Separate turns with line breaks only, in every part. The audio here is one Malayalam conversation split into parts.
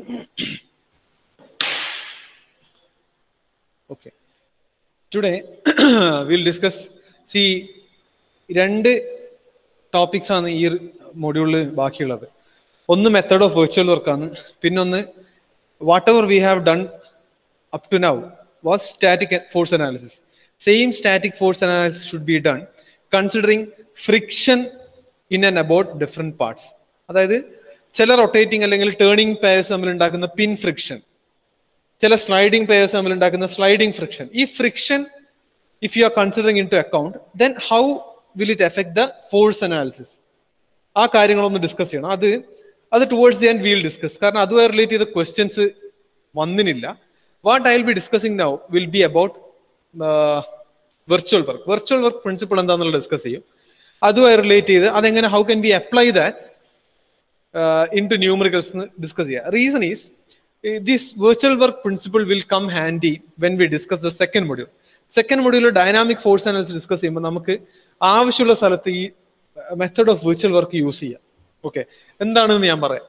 Okay. Today we'll discuss. See, രണ്ട് ടോപ്പിക്സ് ആണ് ഈ മൊഡ്യൂളിൽ ബാക്കിയുള്ളത് ഒന്ന് മെത്തേഡ് ഓഫ് വെർച്വൽ വർക്കാണ് പിന്നൊന്ന് whatever we have done up to now was static force analysis same static force analysis should be done considering friction in and about different parts അതായത് ചില റൊട്ടേറ്റിംഗ് അല്ലെങ്കിൽ ടേണിംഗ് പേഴ്സ് തമ്മിൽ ഉണ്ടാക്കുന്ന പിൻ ഫ്രിക്ഷൻ ചില സ്ലൈഡിംഗ് പേഴ്സ് തമ്മിൽ ഉണ്ടാക്കുന്ന സ്ലൈഡിംഗ് ഫ്രിക്ഷൻ ഈ friction if you are considering into account then how will it effect the force analysis ആ കാര്യങ്ങളൊന്ന് ഡിസ്കസ് ചെയ്യണം അത് അത് towards the and we'll discuss കാരണം അതുമായി റിലേറ്റ് ചെയ്ത ക്വസ്റ്റ്യൻസ് വന്നിനില്ല what I will be discussing now will be about virtual work virtual work principle എന്താണെന്നുള്ളത് ഡിസ്കസ് ചെയ്യും അതുമായി റിലേറ്റ് ചെയ്ത് അതെങ്ങനെ how can be apply that into numericals discuss ചെയ്യുക reason is this virtual work principle will come handy when we discuss the second module second മൊഡ്യൂളിൽ ഡൈനാമിക് ഫോഴ്സ് അനാലിസിസ് ഡിസ്കസ് ചെയ്യുമ്പോൾ നമുക്ക് ആവശ്യമുള്ള സ്ഥലത്ത് ഈ method of virtual work use ചെയ്യാം ഓക്കെ എന്താണെന്ന് ഞാൻ പറയാം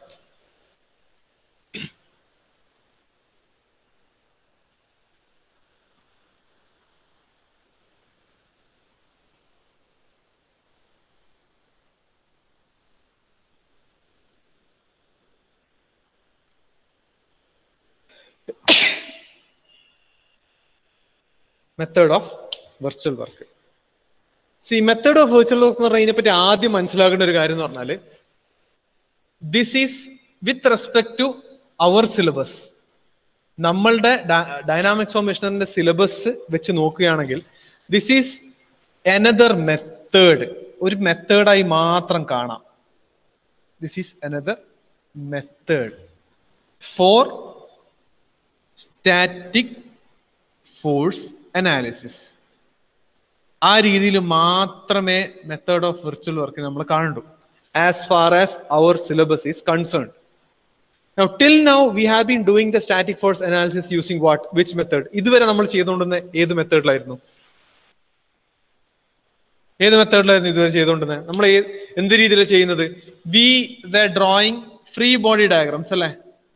method of virtual work see method of virtual work എന്ന് പറഞ്ഞാൽ ഇതിനെപ്പറ്റി ആദ്യം മനസ്സിലാക്കേണ്ട ഒരു കാര്യം എന്ന് പറഞ്ഞാൽ this is with respect to our syllabus നമ്മളുടെ ഡൈനാമിക്സ് ഓഫ് മെഷീനറിന്റെ സിലബസ് വെച്ച് നോക്കുകയാണെങ്കിൽ ദിസ് ഈസ് എനദർ മെത്തേഡ് ഒരു മെത്തേഡായി മാത്രം കാണാം this is another method for static force analysis ആ രീതിയിൽ മാത്രമേ മെത്തേഡ് ഓഫ് വിർച്വൽ വർക്ക് നമ്മൾ കാണണ്ടു as far as our syllabus is concern Now, till now, we have been doing the static force analysis using what? Which method? ഇതുവരെ നമ്മൾ ചെയ്തുകൊണ്ടിരുന്ന ഏത് മെത്തേഡിലായിരുന്നു ഏത് മെത്തേഡിലായിരുന്നു ഇതുവരെ ചെയ്തുകൊണ്ടിരുന്നത് നമ്മൾ എന്ത് രീതിയിലാണ് ചെയ്യുന്നത് we the drawing free body diagrams അല്ലേ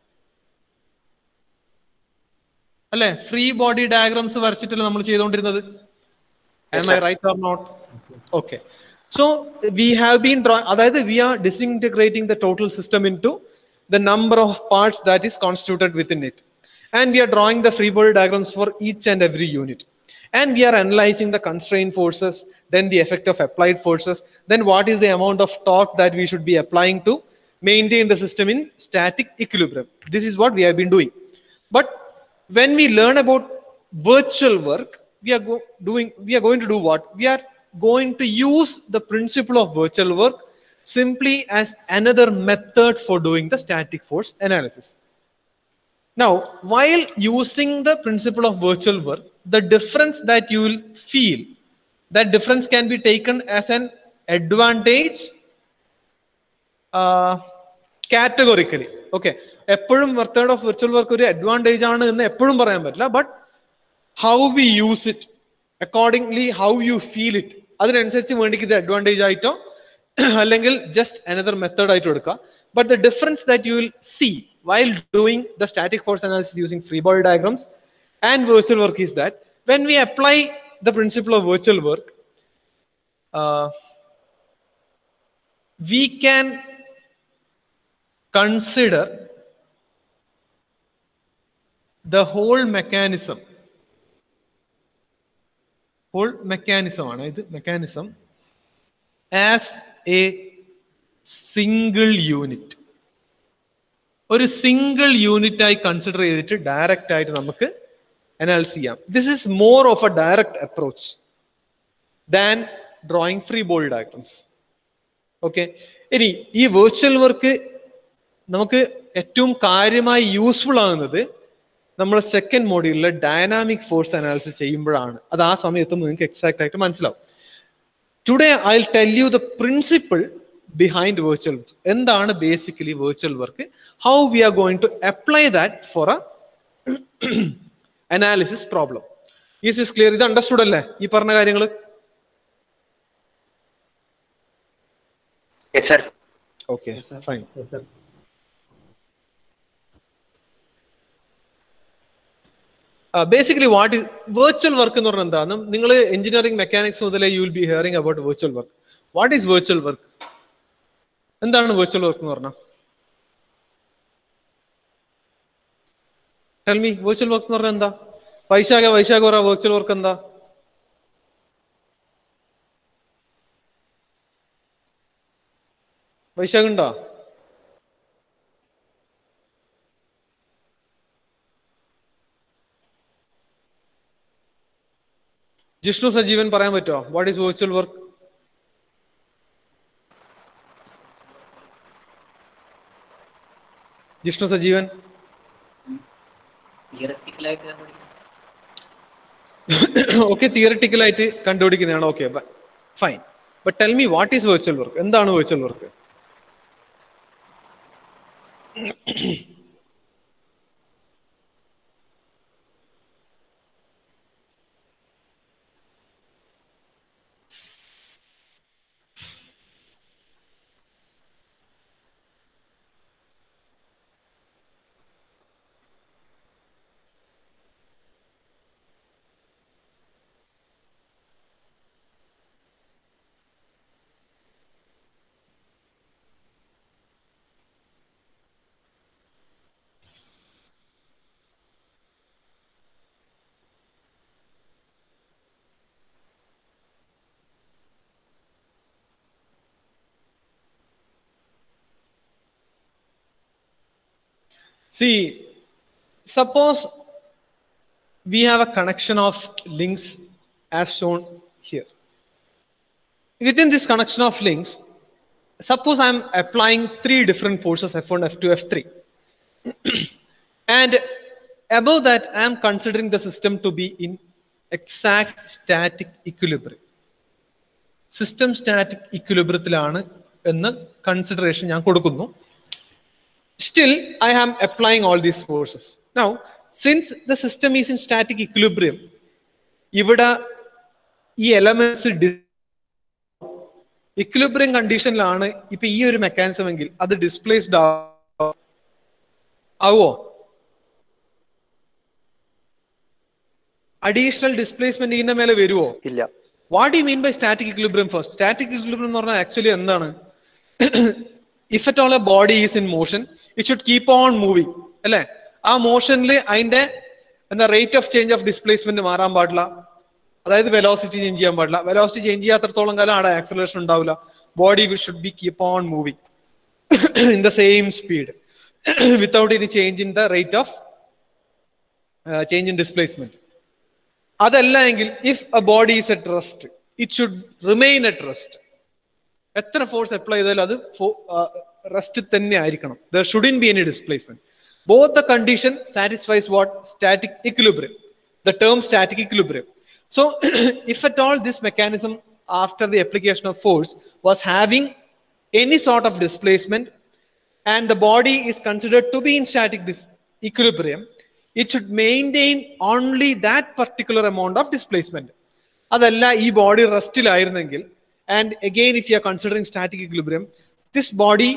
അല്ലെ ഫ്രീ ബോഡി ഡയഗ്രാംസ് വരച്ചിട്ടല്ലേ നമ്മൾ ചെയ്തുകൊണ്ടിരുന്നത് am i right or not okay so we have been drawing അതായത് we are disintegrating the total system into the number of parts that is constituted within it and we are drawing the free body diagrams for each and every unit and we are analyzing the constraint forces then the effect of applied forces then what is the amount of torque that we should be applying to maintain the system in static equilibrium this is what we have been doing but when we learn about virtual work we are go- doing we are going to do what we are going to use the principle of virtual work simply as another method for doing the static force analysis now while using the principle of virtual work the difference that you will feel that difference can be taken as an advantage uh, categorically okay എപ്പോഴും മെത്തേഡ് ഓഫ് വിർച്വൽ വർക്ക് ഒരു അഡ്വാൻറ്റേജ് ആണ് എന്ന് എപ്പോഴും പറയാൻ പറ്റില്ല but how we use it accordingly how you feel it അതിനനുസരിച്ച് വേണ്ടിക്ക് ഇത് അഡ്വാൻറ്റേജ് ആയിട്ടോ അല്ലെങ്കിൽ ജസ്റ്റ് അനദർ മെത്തേഡ് ആയിട്ട് എടുക്കുക but the difference that you will see while doing the static force analysis using free body diagrams and virtual work is that when we apply the principle of virtual work we can consider the whole mechanism whole mechanism ആണ് ഇത് mechanism as a single unit ഒരു സിംഗിൾ യൂണിറ്റ് ആയി കൺസിഡർ ചെയ്തിട്ട് ഡയറക്റ്റ് ആയിട്ട് നമുക്ക് അനാലിസ് ചെയ്യാം this is more of a direct approach than drawing free body diagrams okay ഇനി ഈ വെർച്വൽ വർക്ക് നമുക്ക് ഏറ്റവും കാര്യമായി യൂസ്ഫുൾ ആകുന്നത് നമ്മൾ സെക്കൻഡ് മോഡ്യൂളിലെ ഡയനാമിക് ഫോഴ്സ് അനാലിസിസ് ചെയ്യുമ്പോഴാണ് അത് ആ സമയത്ത് നിങ്ങൾക്ക് എക്സാക്ട് ആയിട്ട് മനസ്സിലാവും today I tell you the principle behind virtual എന്താണ് basically virtual work how we are going to apply that for a analysis problem is is clear ഇത് അണ്ടർസ്റ്റുഡ് അല്ലേ ഈ പറഞ്ഞ കാര്യങ്ങൾ
Yes, sir.
Okay fine basically what is virtual work എന്ന് പറഞ്ഞാൽ എന്താ നിങ്ങൾ എഞ്ചിനീയറിംഗ് മെക്കാനിക്സ് മുതലേ you will be hearing about virtual work what is virtual work എന്താണ് വെർച്വൽ വർക്ക് എന്ന് പറഞ്ഞാൽ ടെൽമി വെർച്വൽ വർക്ക് എന്ന് പറഞ്ഞാൽ എന്താ വൈശാഖ വൈശാഖ പറ വെർച്വൽ വർക്ക് എന്താ വൈശാഖ് ഉണ്ടോ ജിഷ്ണു സജീവൻ പറയാൻ പറ്റുമോ what is virtual work Jishnu Sajeevan
തിയററ്റിക്കലായിട്ട് കണ്ടുപിടിക്കും
ഓക്കെ തിയറട്ടിക്കൽ ആയിട്ട് കണ്ടുപിടിക്കുന്നതാണ് okay fine but tell me what is virtual work എന്താണ് virtual work See, suppose we have a connection of links as shown here. Within this connection of links, suppose I'm applying three different forces F1, F2, F3. and above that, I'm considering the system to be in exact static equilibrium. System static ഇക്വിലിബ്രത്തിലാണ് എന്ന് കൺസിഡറേഷൻ ഞാൻ കൊടുക്കുന്നു still I am applying all these forces. Now, since the system is in static equilibrium, ഇവിടെ ഈ എലമെന്റ്സ് ഇക്വിലിബ്രിയം കണ്ടീഷനിലാണ് ഇപ്പൊ ഈ ഒരു മെക്കാനിസം എങ്കിൽ അത് ഡിസ്പ്ലേസ്ഡ് ആവോ അഡീഷണൽ ഡിസ്പ്ലേസ്മെന്റ് ഇതിന്റെ മേലെ വരുമോ
ഇല്ല
what you mean by static equilibrium first static equilibrium എന്ന് പറഞ്ഞാൽ ആക്ച്വലി എന്താണ് if at all a body is in motion it should keep on moving അല്ലെ ആ മോഷനിൽ അതിന്റെ എന്താ rate of change of displacement മാറാൻ പാടില്ല അതായത് വെലോസിറ്റി ചേഞ്ച് ചെയ്യാൻ പാടില്ല വെലോസിറ്റി ചേഞ്ച് ചെയ്യാത്തടത്തോളം കാലം അവിടെ ആക്സലേഷൻ ഉണ്ടാവില്ല body should be keep on moving in the same speed without any change in the rate of change in displacement അതല്ല എങ്കിൽ if a body is at rest it should remain at rest എത്ര ഫോഴ്സ് അപ്ലൈ ചെയ്താലും അത് റെസ്റ്റ് തന്നെ ആയിരിക്കണം there shouldn't be any displacement both the condition satisfies what static equilibrium the term static equilibrium so if at all this mechanism after the application of force was having any sort of displacement and the body is considered to be in static dis- equilibrium, it should maintain only that particular amount of displacement. അതല്ല ഈ ബോഡി റെസ്റ്റിലായിരുന്നെങ്കിൽ and again if you are considering static equilibrium this body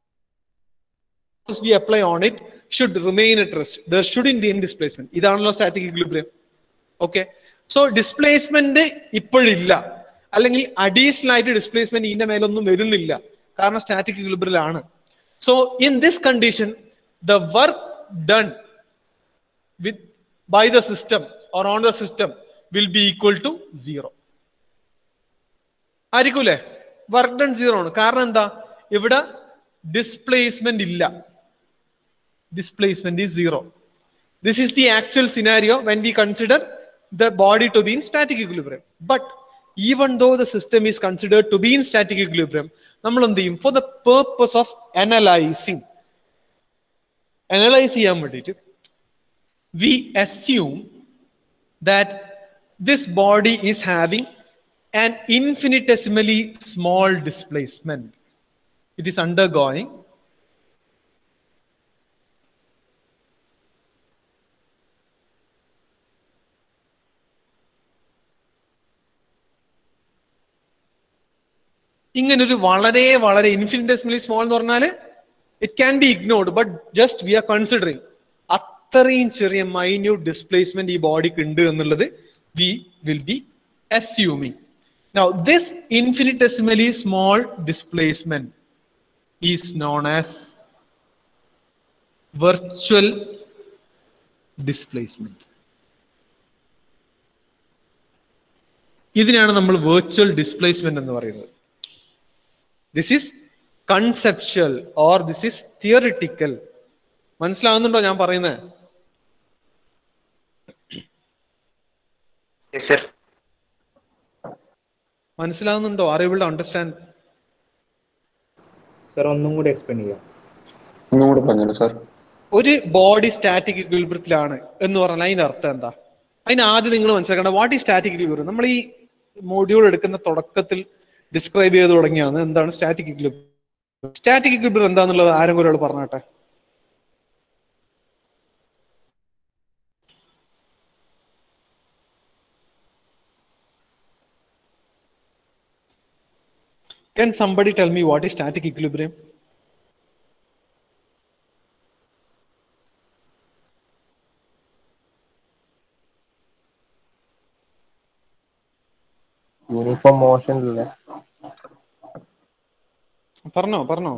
we apply on it should remain at rest there should in be in displacement ഇതാണല്ലോ static equilibrium okay so displacement ഇപ്പോഴില്ല അല്ലെങ്കിൽ അഡീഷണൽ ആയിട്ട് ഡിസ്പ്ലേസ്മെന്റ് ഇതിന്റെ മേലൊന്നും വരുന്നില്ല കാരണം സ്റ്റാറ്റിക് ഇക്വിലിബ്രിയലാണ് So in this condition, the work done with by the system or on the system will be equal to zero. ആയിരിക്കൂലേ വർക്ക് ഡൺ സീറോ ആണ് കാരണം എന്താ ഇവിടെ ഡിസ്പ്ലേസ്മെന്റ് ഇല്ല displacement is zero this is the actual scenario when we consider the body to be in static equilibrium but even though the system is considered to be in static equilibrium നമ്മൾ എന്ത് ചെയ്യും for the purpose of analysing analyse ചെയ്യാൻ വേണ്ടിയിട്ട് we assume that this body is having an infinitesimally small displacement it is under going ഇങ്ങനൊരു വളരെ വളരെ ഇൻഫിനിറ്റെസിമലി സ്മോൾ എന്ന് പറഞ്ഞാൽ it can be ignored but just we are considering അത്രയും ചെറിയ മൈന്യൂട്ട് ഡിസ്പ്ലേസ്മെന്റ് ഈ ബോഡിക്ക് ഉണ്ട് എന്നുള്ളത് we will be assuming now this infinitesimally small displacement is known as virtual displacement ഇതിനാണ് നമ്മൾ വെർച്വൽ ഡിസ്പ്ലേസ്മെന്റ് എന്ന് പറയുന്നത് this is conceptual or this is theoretical മനസ്സിലാവുന്നുണ്ടോ ഞാൻ പറയുന്നത്
Yes, sir.
മനസ്സിലാവുന്നുണ്ടോ are able to understand
sir ഒന്നും കൂടി എക്സ്പ്ലെയിൻ ചെയ്യാം
ഒന്നും കൂടെ പറഞ്ഞോളൂ സാർ
ഒരു ബോഡി സ്റ്റാറ്റിക് ഇക്വിലിബ്രിയത്തിലാണ് എന്ന് പറഞ്ഞാൽ അതിന്റെ അർത്ഥം എന്താ അതിന് ആദ്യം നിങ്ങൾ മനസ്സിലാക്കേണ്ട വാട്ട് ഈ സ്റ്റാറ്റിക് ഇക്വിലിബ്രിയം നമ്മൾ ഈ മോഡ്യൂൾ എടുക്കുന്ന തുടക്കത്തിൽ ഡിസ്ക്രൈബ് ചെയ്ത് തുടങ്ങിയാണ് എന്താണ് സ്റ്റാറ്റിക് ഇക്വിലിബ്രിയം സ്റ്റാറ്റിക് ഇക്വിലിബ്രിയം എന്താന്നുള്ളത് ആരെങ്കിലും ഒരാൾ പറഞ്ഞാട്ടെ Can somebody tell me what is static equilibrium?
Uniform മോഷനിലെ
പറഞ്ഞോ പറഞ്ഞോ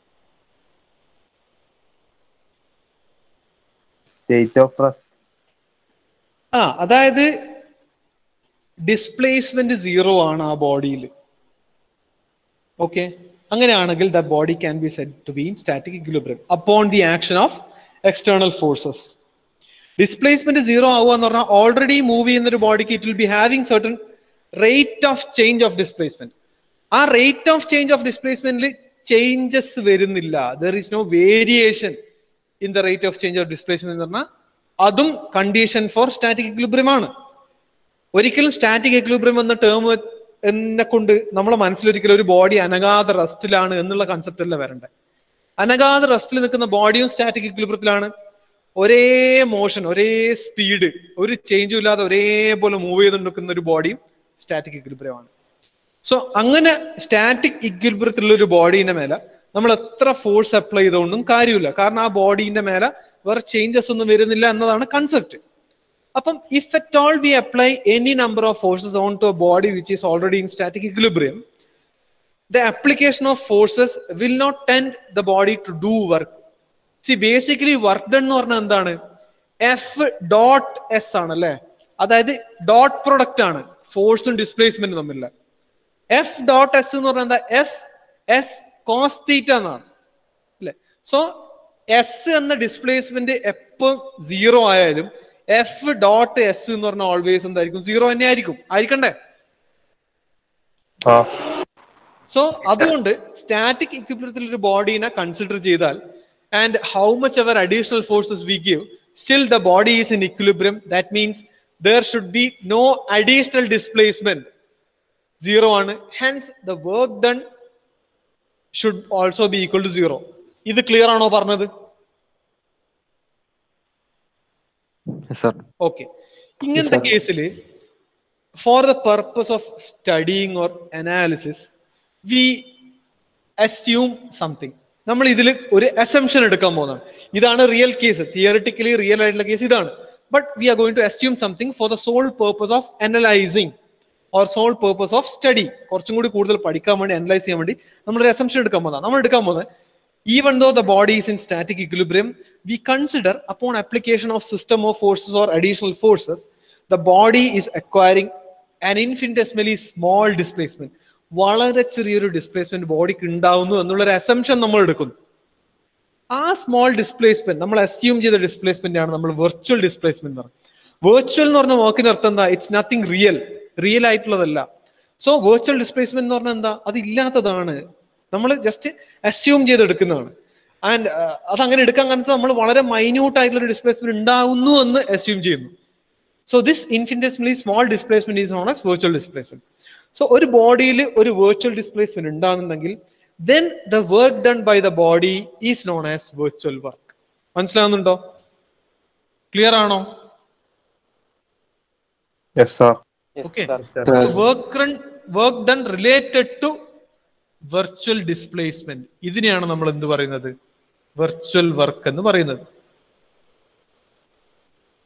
സ്റ്റേറ്റ് ഓഫ് റെസ്റ്റ്
ആ അതായത് ഡിസ്പ്ലേസ്മെന്റ് സീറോ ആണ് ആ ബോഡിയിൽ ഓക്കെ അങ്ങനെയാണെങ്കിൽ the body can be said to be in static equilibrium upon the action of external forces displacement zero ആവുക എന്ന് പറഞ്ഞാൽ ഓൾറെഡി മൂവ് ചെയ്യുന്ന ഒരു ബോഡിക്ക് it will be having certain rate of change of displacement ആ റേറ്റ് ഓഫ് ചേഞ്ച് ഓഫ് ഡിസ്പ്ലേസ്മെന്റിൽ ചേഞ്ചസ് വരുന്നില്ല there is no variation in the rate of change of displacement എന്ന് പറഞ്ഞാൽ അതും കണ്ടീഷൻ ഫോർ സ്റ്റാറ്റിക് ഇക്വിലിബ്രിയം ആണ് ഒരിക്കലും സ്റ്റാറ്റിക് എക്വിലിബ്രിയം എന്ന ടേം എന്നെ കൊണ്ട് നമ്മളെ മനസ്സിലൊരിക്കലും ഒരു ബോഡി അനഗാധ റെസ്റ്റിലാണ് എന്നുള്ള കൺസെപ്റ്റ് അല്ല വരണ്ടേ അനഗാധ റെസ്റ്റിൽ നിൽക്കുന്ന ബോഡിയും സ്റ്റാറ്റിക് എക്വിലിബ്രിയത്തിലാണ് ഒരേ മോഷൻ ഒരേ സ്പീഡ് ഒരു ചേഞ്ചും ഇല്ലാതെ ഒരേപോലെ മൂവ് ചെയ്ത് നിൽക്കുന്ന ഒരു ബോഡിയും സ്റ്റാറ്റിക് equilibrium ആണ് സോ അങ്ങനെ സ്റ്റാറ്റിക് ഇക്വിലിബ്രിയത്തിലുള്ള ഒരു ബോഡീന്റെ മേലെ നമ്മൾ എത്ര ഫോഴ്സ് അപ്ലൈ ചെയ്തുകൊണ്ടും കാര്യമില്ല കാരണം ആ ബോഡീന്റെ മേലെ വേറെ ചേഞ്ചസ് ഒന്നും വരുന്നില്ല എന്നതാണ് കൺസെപ്റ്റ് അപ്പം if at all we apply any number of forces onto a body which is already in static equilibrium the application of forces will not tend the body to do work see basically work done എന്ന് പറഞ്ഞാൽ എന്താണ് എഫ് ഡോട്ട് എസ് ആണ് അല്ലേ അതായത് ഡോട്ട് പ്രൊഡക്റ്റ് ആണ് ഫോഴ്സും ഡിസ്പ്ലേസ്മെന്റും തമ്മിലുള്ള എഫ് ഡോട്ട് എസ് എന്ന് പറഞ്ഞാൽ എന്താ എഫ് എസ് കോസ് തീറ്റ എന്നാണ് അല്ലെ സോ എസ് എന്ന ഡിസ്പ്ലേസ്മെന്റ് എപ്പോൾ സീറോ ആയാലും എഫ് ഡോട്ട് എസ് എന്ന് പറഞ്ഞാൽ ഓൾവേസ് എന്തായിരിക്കും സീറോ തന്നെ ആയിരിക്കും ആയിരിക്കണ്ടേ
ആ
സോ അതുകൊണ്ട് സ്റ്റാറ്റിക് ഇക്വിപ്മെന്റിൽ ഒരു ബോഡീനെ കൺസിഡർ ചെയ്താൽ and how much ever additional forces we give still the body is in equilibrium that means there should be no additional displacement zero ആണ് hence the work done should also be equal to zero ഇത് ക്ലിയർ ആണോ പറഞ്ഞത്
സാർ
ഓക്കെ ഇങ്ങനത്തെ കേസിൽ for the purpose of studying or analysis we assume something നമ്മൾ ഇതിൽ ഒരു അസംഷൻ എടുക്കാൻ പോകുന്നതാണ് ഇതാണ് റിയൽ കേസ് തിയറിറ്റിക്കലി റിയൽ ആയിട്ടുള്ള കേസ് ഇതാണ് but we are going to assume something for the sole purpose of analysing or sole purpose of study കുറച്ചും കൂടി കൂടുതൽ പഠിക്കാൻ വേണ്ടി അനലൈസ് ചെയ്യാൻ വേണ്ടി നമ്മൾ ഒരു അസംഷൻ എടുക്കാൻ പോകുന്നതാണ് നമ്മൾ എടുക്കാൻ പോകുന്നത് even though the body is in static equilibrium, we consider upon application of system of forces or additional forces, the body is acquiring an infinitesimally small displacement. വളരെ ചെറിയൊരു ഡിസ്പ്ലേസ്മെന്റ് ബോഡിക്ക് ഉണ്ടാവുന്നു എന്നുള്ള ഒരു അസംഷൻ നമ്മൾ എടുക്കുന്നു ആ സ്മോൾ ഡിസ്പ്ലേസ്മെന്റ് നമ്മൾ അസ്യൂം ചെയ്ത ഡിസ്പ്ലേസ്മെന്റ് ആണ് നമ്മൾ വെർച്വൽ ഡിസ്പ്ലേസ്മെന്റ് എന്ന് പറയുന്നത് വെർച്വൽ എന്ന് പറഞ്ഞ വാക്കിന് അർത്ഥം എന്താ ഇറ്റ്സ് നത്തിങ് റിയൽ റിയൽ ആയിട്ടുള്ളതല്ല സോ വെർച്വൽ ഡിസ്പ്ലേസ്മെന്റ് എന്ന് പറഞ്ഞാൽ എന്താ അത് ഇല്ലാത്തതാണ് നമ്മൾ ജസ്റ്റ് അസ്യൂം ചെയ്തെടുക്കുന്നതാണ് ആൻഡ് അത് അങ്ങനെ എടുക്കാൻ കാരണം നമ്മൾ വളരെ മൈന്യൂട്ട് ആയിട്ടുള്ള ഒരു ഡിസ്പ്ലേസ്മെന്റ് ഉണ്ടാകുന്നു എന്ന് അസ്യൂം ചെയ്യുന്നു so this infinitesimally small displacement is known as virtual displacement so ഒരു ബോഡിയിൽ ഒരു വെർച്വൽ ഡിസ്പ്ലേസ്മെന്റ് ഉണ്ടാകുന്നുണ്ടെങ്കിൽ then the work done by the body is known as virtual work മനസ്സിലാവുന്നുണ്ടോ ക്ലിയർ ആണോ
yes sir
okay
sir
work run work done related to virtual displacement ഇതിനെയാണ് നമ്മൾ എന്ത് പറയുന്നത് വെർച്വൽ വർക്ക് എന്ന് പറയുന്നത്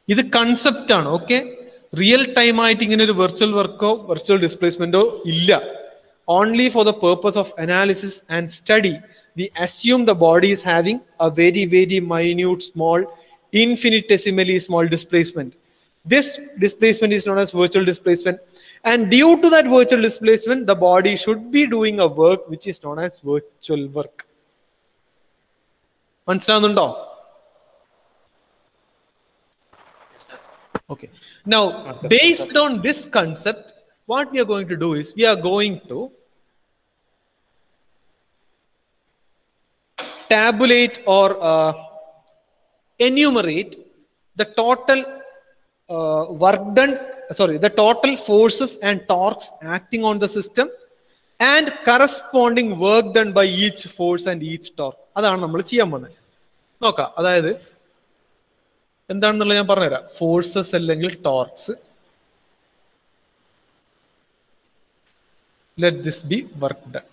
ഇത് കൺസെപ്റ്റ് ആണ് ഓക്കെ റിയൽ ടൈം ആയിട്ട് ഇങ്ങനെ ഒരു വെർച്വൽ വർക്കോ വെർച്വൽ ഡിസ്പ്ലേസ്മെന്റോ ഇല്ല only for the purpose of analysis and study we assume the body is having a very very minute small infinitesimally small displacement. This displacement is known as virtual displacement. And due to that virtual displacement, the body should be doing a work which is known as virtual work. മനസ്സിലാവുന്നുണ്ടോ Okay. Now, based on this concept, what we are going to do is we are going to tabulate or uh, enumerate the total uh, work done, sorry, the total forces and torques acting on the system and corresponding work done by each force and each torque. അതാണ് നമ്മൾ ചെയ്യാൻ പോകുന്നത് നോക്കാം അതായത് എന്താണെന്നുള്ളത് ഞാൻ പറഞ്ഞുതരാം ഫോഴ്സസ് അല്ലെങ്കിൽ torques let this be work done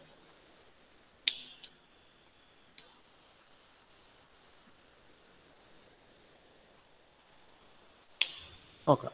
നോക്കാം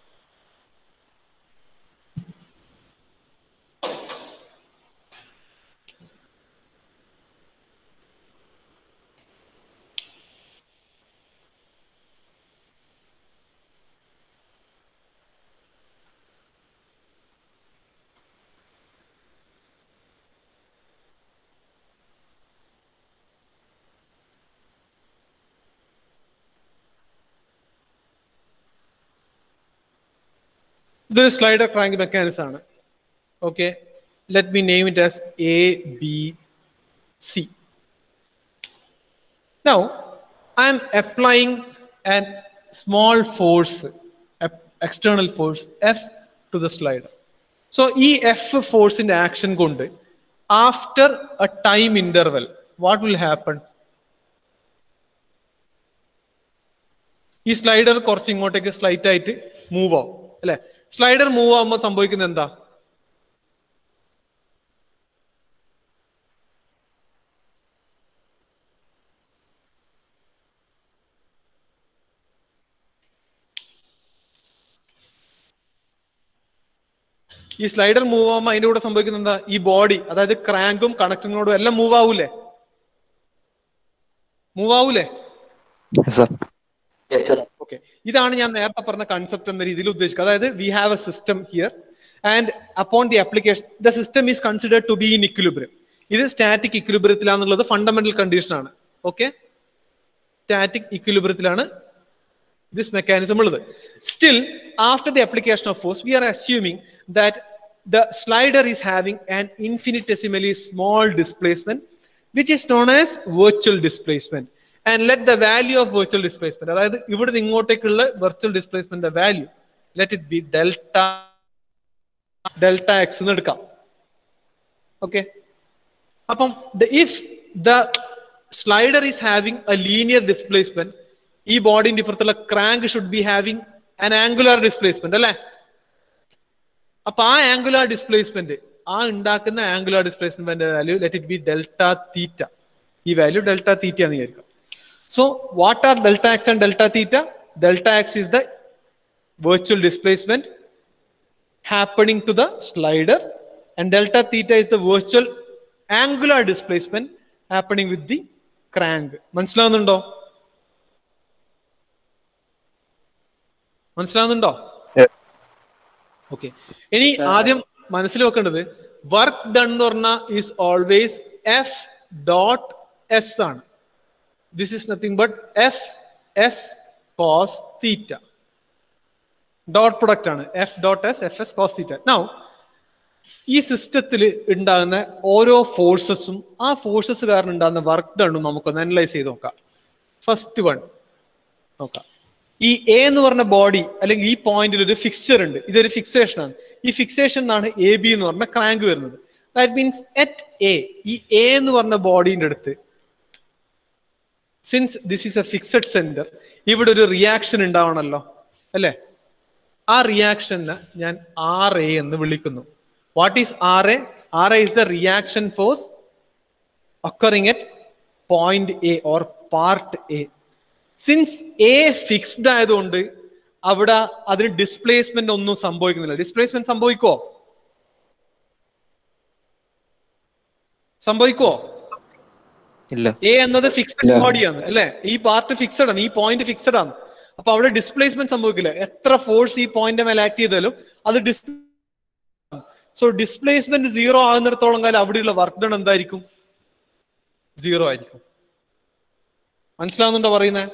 ഇതൊരു സ്ലൈഡർ ക്രാങ്ക് മെക്കാനിസം ആണ് okay let me name it as A B C now I'm applying an small force external force F to the slider so ഈ എഫ് ഫോഴ്സിന്റെ ആക്ഷൻ കൊണ്ട് after a time interval what will happen ഈ സ്ലൈഡർ കുറച്ച് ഇങ്ങോട്ടേക്ക് സ്ലൈറ്റ് ആയിട്ട് മൂവ് ആവും അല്ലെ സ്ലൈഡർ മൂവ് ആകുമ്പോൾ സംഭവിക്കുന്നത് എന്താ ഈ സ്ലൈഡർ മൂവ് ആകുമ്പോൾ അതിന്റെ കൂടെ സംഭവിക്കുന്നത് എന്താ ഈ ബോഡി അതായത് ക്രാങ്കും കണക്റ്റിനോടും എല്ലാം മൂവ് ആവൂലേ മൂവ് ആവൂലേ
സർ
ഓക്കെ ഇതാണ് ഞാൻ നേരത്തെ പറഞ്ഞ കൺസെപ്റ്റ് എന്ന രീതിയിൽ ഉദ്ദേശിക്കുക അതായത് we have a system here and upon the application the system is considered to be in equilibrium ഇത് സ്റ്റാറ്റിക് ഇക്വിലിബ്രിയത്തിലാണെന്നുള്ളത് ഫണ്ടമെന്റൽ കണ്ടീഷൻ ആണ് ഓക്കെ സ്റ്റാറ്റിക് ഇക്വിലിബ്രിയത്തിലാണ് ദിസ് മെക്കാനിസം ഉള്ളത് still after the application of force we are assuming that the slider is having an infinitesimally small displacement which is known as virtual displacement and let the value of virtual displacement അതായത് ഇവിടുന്ന് ഇങ്ങോട്ടേക്കുള്ള virtual displacement value let it be delta delta X എന്ന് എടുക്കാം ഓക്കെ അപ്പം if the slider is having a linear displacement ഈ ബോഡിന്റെ ഇപ്പുറത്തുള്ള crank should be having an angular displacement അല്ലേ അപ്പൊ ആ ആംഗുലാർ ഡിസ്പ്ലേസ്മെന്റ് ആ ഉണ്ടാക്കുന്ന angular displacement value let it be delta theta ഈ വാല്യൂ ഡെൽറ്റ തീറ്റ എന്ന് വിചാരിക്കാം so what are delta X and delta theta delta X is the virtual displacement happening to the slider and delta theta is the virtual angular displacement happening with the crank മനസ്സിലാവുന്നുണ്ടോ മനസ്സിലാവുന്നുണ്ടോ
Yes.
ഓക്കെ ഇനി ആദ്യം മനസ്സിൽ വെക്കേണ്ടത് വർക്ക് ഡൺ എന്ന് പറഞ്ഞാൽ is always F dot S ആണ് this is nothing but F S cos theta dot product ആണ് F dot S F S cos theta now ഈ സിസ്റ്റത്തിൽ ഉണ്ടാകുന്ന ഓരോ ഫോഴ്സസും ആ ഫോഴ്സസ് കാരണം ഉണ്ടാകുന്ന വർക്ക് ഡണ്ണും നമുക്കൊന്ന് അനലൈസ് ചെയ്ത് നോക്കാം ഫസ്റ്റ് വൺ നോക്കാം ഈ എ എന്ന് പറഞ്ഞ ബോഡി അല്ലെങ്കിൽ ഈ പോയിന്റിൽ ഒരു ഫിക്സ്ചർ ഉണ്ട് ഇതൊരു ഫിക്സേഷൻ ആണ് ഈ ഫിക്സേഷൻ എന്നാണ് എ ബി എന്ന് പറഞ്ഞ ക്രാങ്ക് വരുന്നത് ദാറ്റ് മീൻസ് എറ്റ് എ ഈ എ എന്ന് പറഞ്ഞ ബോഡീന്റെ അടുത്ത് since this is a fixed centre ഇവിടെ ഒരു റിയാക്ഷൻ ഉണ്ടാവണമല്ലോ അല്ലേ ആ റിയാക്ഷനെ ഞാൻ ആർ എ എന്ന് വിളിക്കുന്നു what is R A R A is the reaction force occurring at point A or part A. Since A fixed ആയതുകൊണ്ട് അവിടെ അതിന് ഡിസ്പ്ലേസ്മെന്റ് ഒന്നും സംഭവിക്കുന്നില്ല ഡിസ്പ്ലേസ്മെന്റ് സംഭവിക്കുവോ സംഭവിക്കുവോ
ഇല്ല
എ എന്നത് ഫിക്സഡ്
ഇല്ല.
ബോഡിയാണ് അല്ലെ ഈ പാർട്ട് ഫിക്സഡ് ആണ് ഈ പോയിന്റ് ഫിക്സഡ് ആണ് അപ്പൊ അവിടെ ഡിസ്പ്ലേസ്മെന്റ് സംഭവിക്കില്ല എത്ര ഫോഴ്സ് ഈ പോയിന്റ് മേലെ ആക്ട് ചെയ്താലും അത് ഡിസ് സോ ഡിസ്പ്ലേസ്മെന്റ് സീറോ ആകുന്നിടത്തോളം കാലം അവിടെയുള്ള വർക്ക് ഡൺ എന്തായിരിക്കും സീറോ ആയിരിക്കും മനസ്സിലാവുന്നുണ്ടോ പറയുന്നത്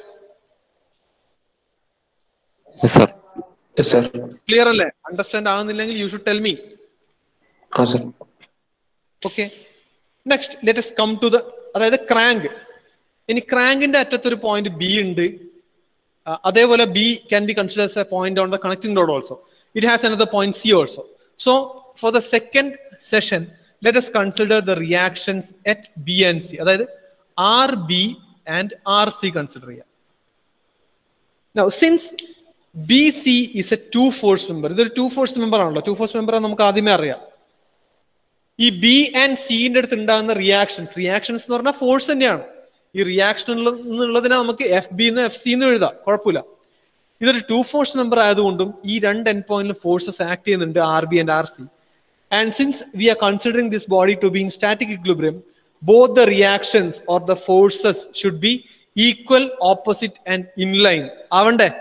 yes sir yes sir
clear അല്ലേ അണ്ടർസ്റ്റാൻഡ് ആകുന്നില്ലെങ്കിൽ യു ഷുഡ് ടെൽ മീ
ആ sir
okay next let's come to the അതായത് ക്രാങ്ക് ഇനി ക്രാങ്കിന്റെ അറ്റത്തൊരു പോയിന്റ് ബി ഉണ്ട് ആ, അതേപോലെ B can be considers a point on the connecting rod also it has another point C also so for the second session let's consider the reactions at B and C അതായത് R B and R C consider ചെയ്യാം Now, since BC is a two force member, ഇതൊരു ടു ഫോഴ്സ് മെമ്പർ ആണല്ലോ ടു ഫോഴ്സ് മെമ്പർ നമുക്ക് ആദ്യമേ അറിയാം ഈ ബി ആൻഡ് സിന്റെ അടുത്ത് ഉണ്ടാകുന്ന റിയാക്ഷൻസ് റിയാക്ഷൻസ് എന്ന് പറഞ്ഞാൽ ഫോഴ്സ് തന്നെയാണ് ഈ റിയാക്ഷൻ എന്നുള്ളതിനെ നമുക്ക് എഫ് ബി എന്ന് എഫ് സി എന്ന് എഴുതാം കുഴപ്പമില്ല ഇതൊരു ടു ഫോഴ്സ് മെമ്പർ ആയതുകൊണ്ടും ഈ രണ്ട് എൻ പോയിന്റിലും ഫോഴ്സസ് ആക്ട് ചെയ്യുന്നുണ്ട് R B and R C and since we are considering this body to being static equilibrium both the reactions or the forces should be equal opposite and inline ആവണ്ടേ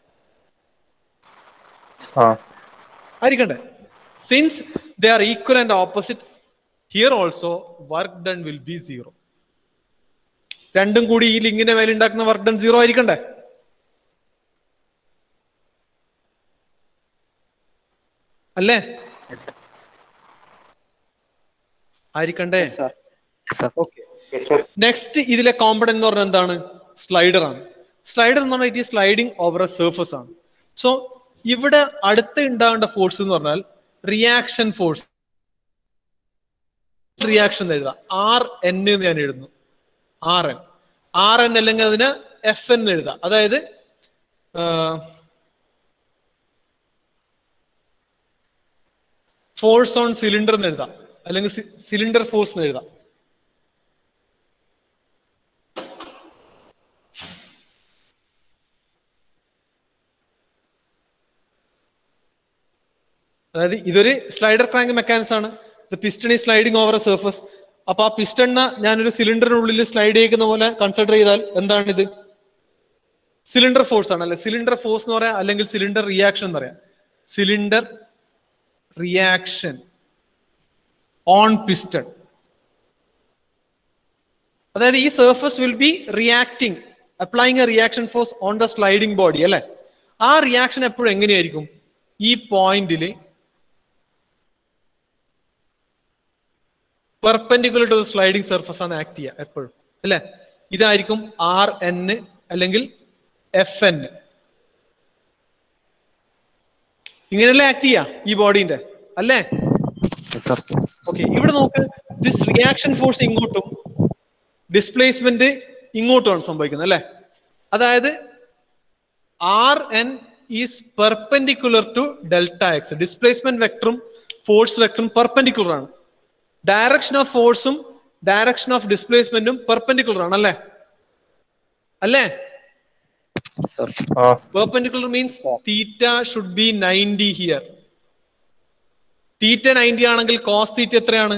ആ
ആയിരിക്കണ്ടേ since they are equal and opposite here also work done will be zero രണ്ടും കൂടി ഈ ലിങ്കിന്റെ മേലെ ഉണ്ടാക്കുന്ന വർക്ക് ഡൺ സീറോ ആയിരിക്കണ്ടേ അല്ലേ ആയിരിക്കണ്ടേ
സർ
ഓക്കെ നെക്സ്റ്റ് ഇതിലെ കോമ്പണന്റ് എന്ന് പറഞ്ഞാൽ എന്താണ് സ്ലൈഡർ ആണ് സ്ലൈഡർ എന്ന് പറഞ്ഞാൽ it is sliding over a surface ആണ് സോ ഇവിടെ അടുത്ത് ഉണ്ടാവേണ്ട ഫോഴ്സ് എന്ന് പറഞ്ഞാൽ റിയാക്ഷൻ ഫോഴ്സ് റിയാക്ഷൻ എന്ന് എഴുതാം ആർ എൻ എന്ന് ഞാൻ എഴുതുന്നു ആർ എൻ ആർ എൻ അല്ലെങ്കിൽ അതിന് എഫ് എൻ എന്ന് എഴുതാം അതായത് ഫോഴ്സ് ഓൺ സിലിണ്ടർ എന്ന് എഴുതാം അല്ലെങ്കിൽ സിലിണ്ടർ ഫോഴ്സ് എന്ന് എഴുതാം അതായത് ഇതൊരു സ്ലൈഡർ ക്രാങ്ക് മെക്കാനിസം ആണ് the piston is sliding over a surface അപ്പൊ ആ പിസ്റ്റണിനെ ഞാനൊരു സിലിണ്ടറിനുള്ളിൽ സ്ലൈഡ് ചെയ്യുന്ന പോലെ കൺസിഡർ ചെയ്താൽ എന്താണിത് സിലിണ്ടർ ഫോഴ്സ് ആണ് അല്ലെ സിലിണ്ടർ ഫോഴ്സ് എന്ന് പറയാം അല്ലെങ്കിൽ സിലിണ്ടർ റിയാക്ഷൻ എന്ന് പറയാം സിലിണ്ടർ റിയാക്ഷൻ ഓൺ പിസ്റ്റൺ അതായത് ഈ surface will be reacting applying a reaction force on the sliding body അല്ലെ ആ റിയാക്ഷൻ എപ്പോഴും എങ്ങനെയായിരിക്കും ഈ പോയിന്റിൽ പെർപെൻഡിക്കുലർ ടു സ്ലൈഡിംഗ് സർഫസ് ആണ് ആക്ട് ചെയ്യുക എപ്പോഴും അല്ലെ ഇതായിരിക്കും ആർ എൻ അല്ലെങ്കിൽ എഫ് എൻ ഇങ്ങനെയല്ലേ ആക്ട് ചെയ്യാ ഈ ബോഡീന്റെ അല്ലേ
യെസ് സർ
ഓക്കെ ഇവിടെ നോക്ക് ദിസ് റിയാക്ഷൻ ഫോഴ്സ് ഇങ്ങോട്ടും ഡിസ്പ്ലേസ്മെന്റ് ഇങ്ങോട്ടുമാണ് സംഭവിക്കുന്നത് അല്ലെ അതായത് R N is perpendicular to delta X displacement വെക്ടറും ഫോഴ്സ് വെക്ടറും പെർപെൻഡിക്കുലർ ആണ് ഡയറക്ഷൻ ഓഫ് ഫോഴ്സും ഡയറക്ഷൻ ഓഫ് ഡിസ്പ്ലേസ്മെന്റും പെർപെൻഡിക്കുലർ ആണ് അല്ലേ അല്ലേ
സർ
ആ
perpendicular means theta should be ninety here theta ninety ആണെങ്കിൽ കോസ് തീറ്റ എത്രയാണ്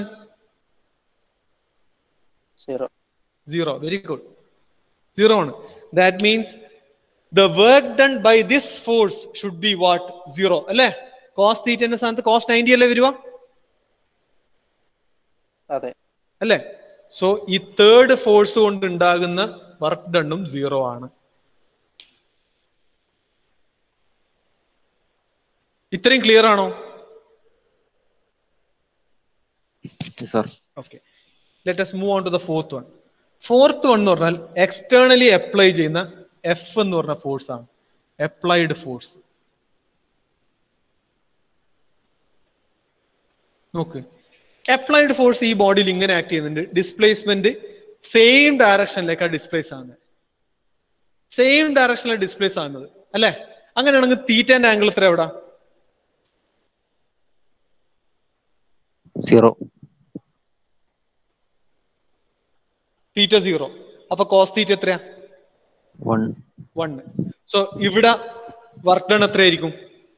zero
zero very good zero ആണ് that means the work done by this force should be what zero അല്ലേ കോസ് തീറ്റന്റെ സ്ഥാനത്ത് കോസ് നയൻറ്റി അല്ലേ വരുക
അതെ
അല്ലേ സോ ഈ തേർഡ് ഫോഴ്സ് കൊണ്ട് ഉണ്ടാകുന്ന വർക്ക് ഡണ്ണും സീറോ ആണ് ഇത്രയും ക്ലിയർ ആണോ
yes sir
okay let us move on to the fourth one fourth one എന്ന് പറഞ്ഞാൽ എക്സ്റ്റേണലി അപ്ലൈ ചെയ്യുന്ന എഫ് എന്ന് പറഞ്ഞ ഫോഴ്സ് ആണ് അപ്ലൈഡ് ഫോഴ്സ് നോക്ക് അപ്ലൈഡ് ഫോഴ്സ് ഈ ബോഡിയിൽ ഇങ്ങനെ ആക്ട് ചെയ്യുന്നുണ്ട് ഡിസ്പ്ലേസ്മെന്റ് സെയിം ഡയറക്ഷനിലേക്കാണ് ഡിസ്പ്ലേസ് ആകുന്നത് സെയിം ഡയറക്ഷനിലാണ് ഡിസ്പ്ലേസ് ആകുന്നത് അല്ലെ അങ്ങനെയാണെങ്കിൽ തീറ്റന്റെ ആംഗിൾ എത്ര എവിടെ
സീറോ
തീറ്റ സീറോ അപ്പൊ കോസ് തീറ്റ എത്രയാ
വൺ
വൺ സോ ഇവിടെ വർക്ക് ഡൺ എത്രയായിരിക്കും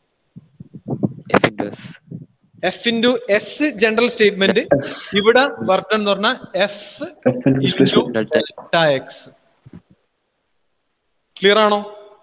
F into S.
F into S general statement ഇവിടെ വർക്ക് ഡൺ എന്ന് പറഞ്ഞാൽ F into
Delta.
Delta X clear ആണോ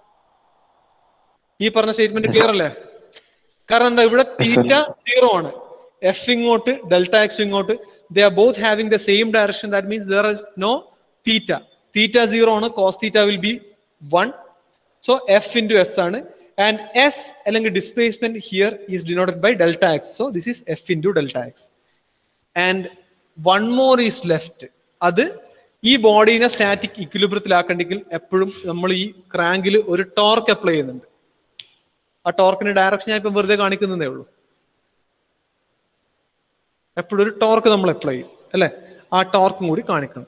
ഈ പറഞ്ഞ സ്റ്റേറ്റ്മെന്റ് ക്ലിയർ അല്ലേ കാരണം എന്താ ഇവിടെ തീറ്റ സീറോ ആണ് എഫ് ഇങ്ങോട്ട് ഡെൽറ്റ എക്സ് ഇങ്ങോട്ട് they are both having the same direction that means there is no theta theta zero ആണ് cos theta will be one so F into S ആണ് ആൻഡ് എസ് അല്ലെങ്കിൽ displacement here is denoted by delta X so this is F into delta X and one more is left അത് ഈ ബോഡീനെ സ്റ്റാറ്റിക് ഇക്വിലിബ്രത്തിലാക്കണ്ടെങ്കിൽ എപ്പോഴും നമ്മൾ ഈ ക്രാങ്കിൽ ഒരു ടോർക്ക് അപ്ലൈ ചെയ്യുന്നുണ്ട് ആ ടോർക്കിന്റെ ഡയറക്ഷൻ ഞാൻ ഇപ്പം വെറുതെ കാണിക്കുന്നതേ ഉള്ളൂ എപ്പോഴും ഒരു ടോർക്ക് നമ്മൾ അപ്ലൈ ചെയ്യും അല്ലെ ആ ടോർക്കും കൂടി കാണിക്കണം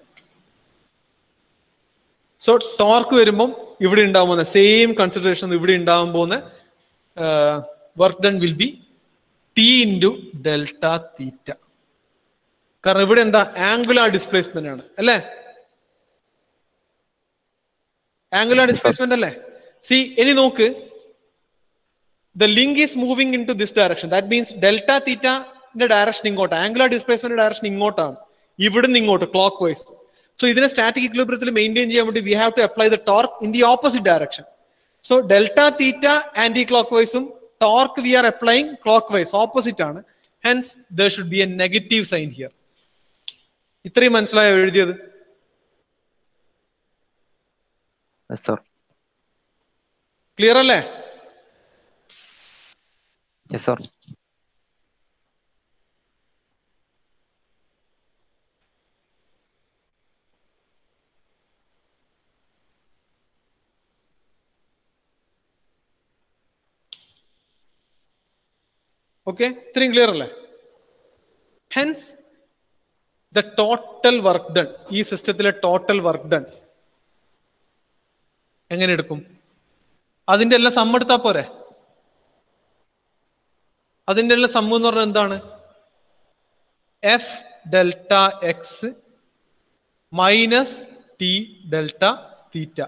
സോ ടോർക്ക് വരുമ്പം ഇവിടെ ഉണ്ടാവാൻ പോകുന്ന സെയിം കൺസിഡറേഷൻ ഇവിടെ ഉണ്ടാവാൻ പോകുന്ന work done will be T into delta theta കാരണം ഇവിടെ എന്താ ആംഗുലാർ ഡിസ്പ്ലേസ്മെന്റ് ആണ് അല്ലേ ആംഗുലാർ ഡിസ്പ്ലേസ്മെന്റ് അല്ലേ സി ഇനി നോക്ക് the link is moving in to this direction that means delta തീറ്റന്റെ ഡയറക്ഷൻ ഇങ്ങോട്ട് ആംഗുലാർ ഡിസ്പ്ലേസ്മെന്റ് ഡയറക്ഷൻ ഇങ്ങോട്ടാണ് ഇവിടുന്ന് ഇങ്ങോട്ട് ക്ലോക്ക് വൈസ് സോ ഇതിനെ സ്റ്റാറ്റിക് ഇക്വിലിബ്രിയത്തിൽ മെയിൻറ്റെയിൻ ചെയ്യാൻ വേണ്ടി we have to apply the torque in the opposite direction so delta theta ആന്റി ക്ലോക്ക് വൈസും torque we are applying clockwise opposite ആണ് hence there should be a negative sign here ഇത്രയും മനസ്സിലായോ എഴുതിയത്
Yes, sir.
ക്ലിയർ അല്ലേ
Yes, sir.
ഓക്കെ ഇത്രയും ക്ലിയർ അല്ലേ hence the total work done ഈ സിസ്റ്റത്തിലെ ടോട്ടൽ വർക്ക് ഡൺ എങ്ങനെ എടുക്കും അതിന്റെ എല്ലാം സം എടുത്താ പോരെ അതിന്റെ എല്ലാം സം എന്ന് പറഞ്ഞാൽ എന്താണ് F delta X minus T delta theta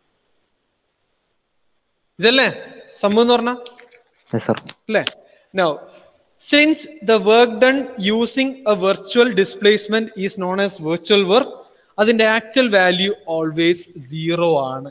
ഇതല്ലേ സം എന്ന് പറഞ്ഞാൽ
Yes, sir.
അല്ലേ now since the work done using a virtual displacement is known as virtual work അതിന്റെ ആക്ച്വൽ വാല്യൂ ഓൾവേസ് സീറോ ആണ്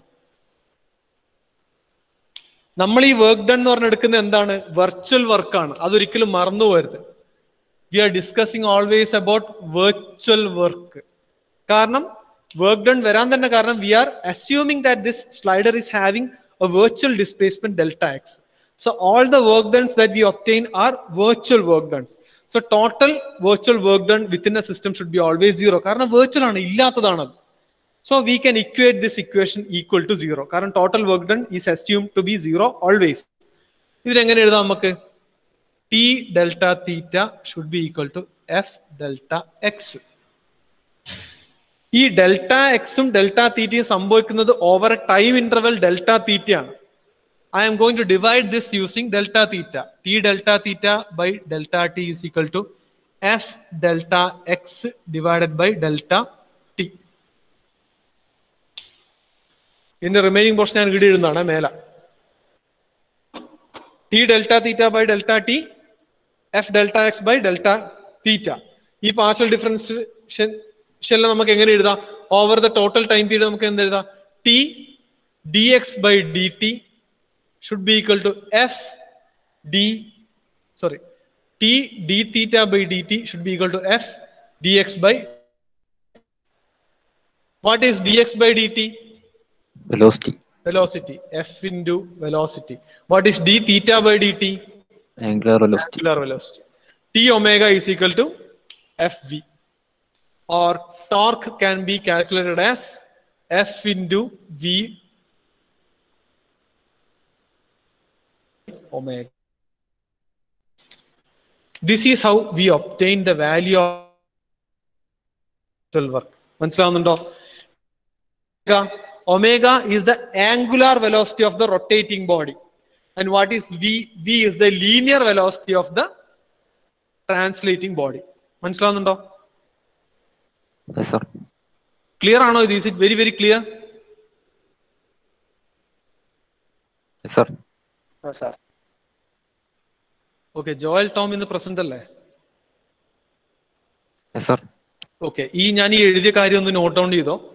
നമ്മൾ ഈ വർക്ക് ഡൺ എന്ന് പറഞ്ഞെടുക്കുന്നത് എന്താണ് വെർച്വൽ വർക്കാണ് അതൊരിക്കലും മറന്നു പോകരുത് we are discussing always about virtual work കാരണം വർക്ക് ഡൺ വരാൻ തന്നെ കാരണം we are assuming that this slider is having a virtual displacement delta X So all the work done that we obtain are virtual work done. So total virtual work done within a system should be always zero. കാരണം virtual ആണ് ഇല്ലാത്തതാണ് അത് so we can equate this equation equal to zero കാരണം total work done is assume to be zero always ഇതിലെങ്ങനെ എഴുതാം നമുക്ക് T delta theta should be equal to F delta X ഈ ഡെൽറ്റ എക്സും ഡെൽറ്റ തീറ്റയും സംഭവിക്കുന്നത് over a time interval delta തീറ്റയാണ് I am going to divide this using delta theta. T delta theta by delta t is equal to f delta x divided by delta t. ഇതിന്റെ റിമൈനിങ് പോർഷൻ ഞാൻ ഇവിടെ എഴുതുന്നതാണ് മേല t delta theta by delta t f delta x by delta theta ഈ പാർഷ്യൽ ഡിഫറൻഷ്യൽ നമുക്ക് എങ്ങനെ എഴുതാം over the total time period നമുക്ക് എന്ത് എഴുതാം t d x by d t should be equal to f d sorry t d theta by dt should be equal to f dx by what is dx by dt
Velocity.
velocity f into velocity what is d theta by dt
Angular velocity.
angular velocity t omega is equal to fv or torque can be calculated as f into v omega. This is how we obtain the value of actual work. മനസ്സിലാവുന്നുണ്ടോ omega is the angular velocity of the rotating body and what is v v is the linear velocity of the translating body മനസ്സിലാവുന്നുണ്ടോ
Yes, sir.
ക്ലിയർ ആണോ ഇത് is it very very clear
Yes, sir.
Sir
okay Joel Tom ഇന്ന് പ്രസന്റ് അല്ലേ
യെസ് സാർ
ഓക്കെ ഈ ഞാൻ ഈ എഴുതിയ കാര്യം ഒന്ന് നോട്ട് ഡൗൺ ചെയ്തോ